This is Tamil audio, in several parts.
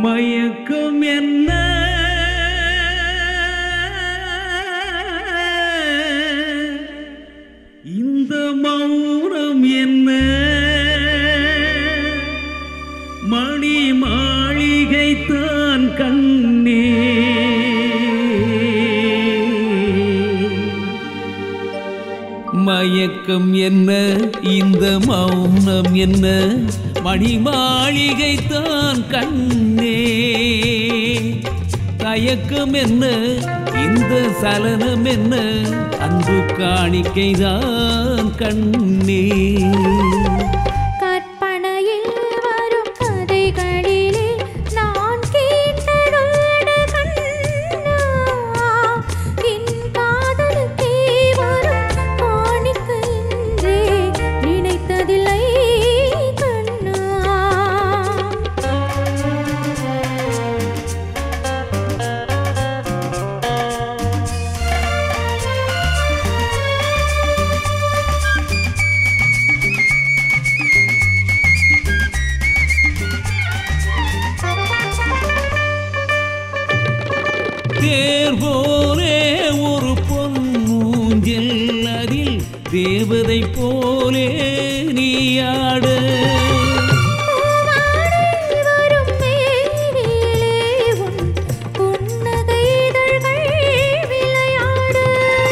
மயக்கம் என்ன இந்த மௌனம் என்ன மணி மாளிகை தான் கண்ணே மயக்கம் என்ன இந்த மௌனம் என்ன மணி மாளிகை தான் கண்ணே தயக்கம் என்ன இந்த சலனம் என்ன அன்பு காணிக்கைதான் கண்ணே கற்பனையில் வரும் கதைகளிலே நான் கேட்டதோடு கண்ணா என் காதலுக்கே வரும் காணிக்கை என்றே நினைத்ததில்லை கண்ணா தேர் போலே ஒரு பொன்னூஞ்சில் அதில் தேவதை போலே நீயாட பூவாடை வரும் மேனியிலே உன் புன்னகை இதழ்கள் விளையாட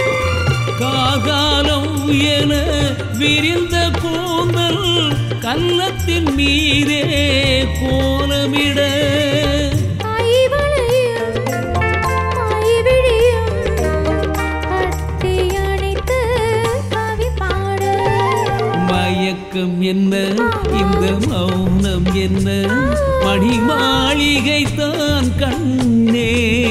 காகாலம் என விரிந்த கூந்தல் கன்னத்தின் மீதே கோலமிட ஐவளையும் ஐவிழியும் கட்டி அணைத்து கவி பாட மயக்கம் என்ன இந்த மௌனம் என்ன மணி மாளிகை தான் கண்ணே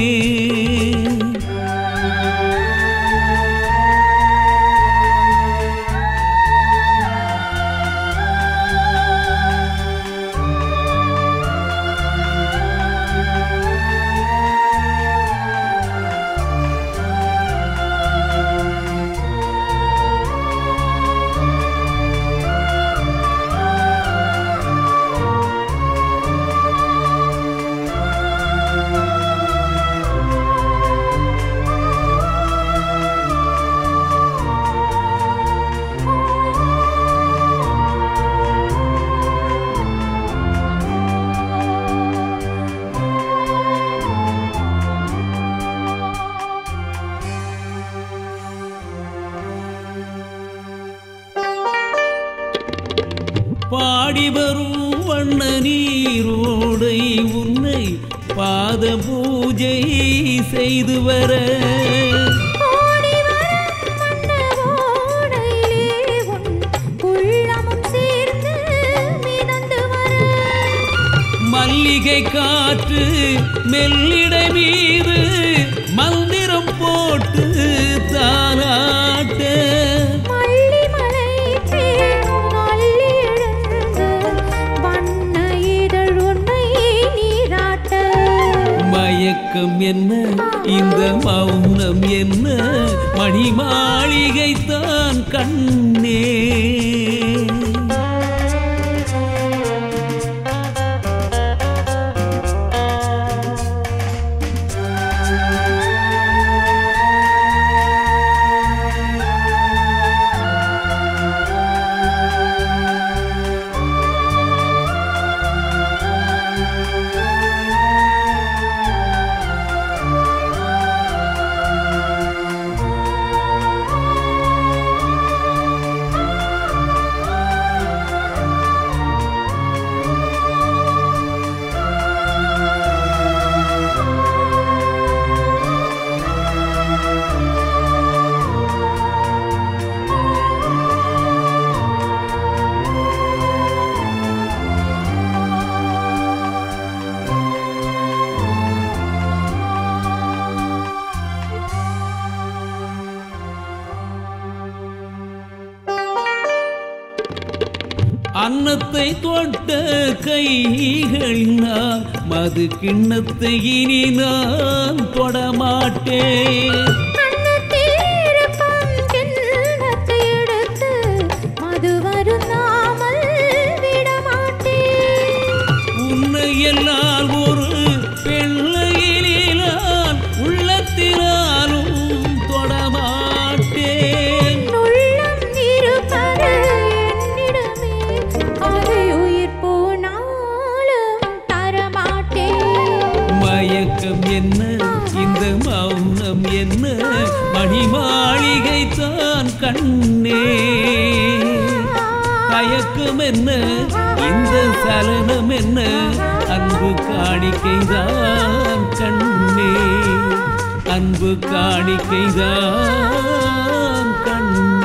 பாடி வரும் வண்ண நீரோடை உன்னை பாத பூஜை செய்து வர ஓடி வரும் மன்னவோடையிலே உன் உள்ளமும் சேர்ந்து மிதந்து வர மல்லிகை காற்று மெல்லிடை மீது மந்திரம் போட்டு தானாட்ட மல்லி மலை அள்ளி எழுந்து வண்ண இதழ் உன்னை நீராட்ட மயக்கம் என்ன இந்த மௌனம் என்ன மணி மாளிகை தான் கண்ணே அன்னத்தை தொட்ட கைகளினால் மது கிண்ணத்தை இனி நான் தொடமாட்டேன் கண்ணத்தில் இருக்கும் கிண்ணத்தை எடுத்து மது வருந்தாமல் விடமாட்டேன் உன்னை எல்லாம் ஒரு கண்ணே தயக்கம் என்ன இந்த சலனம் என்ன அன்பு காணிக்கைதான் கண்ணே அன்பு காணிக்கைதான் கண்ணே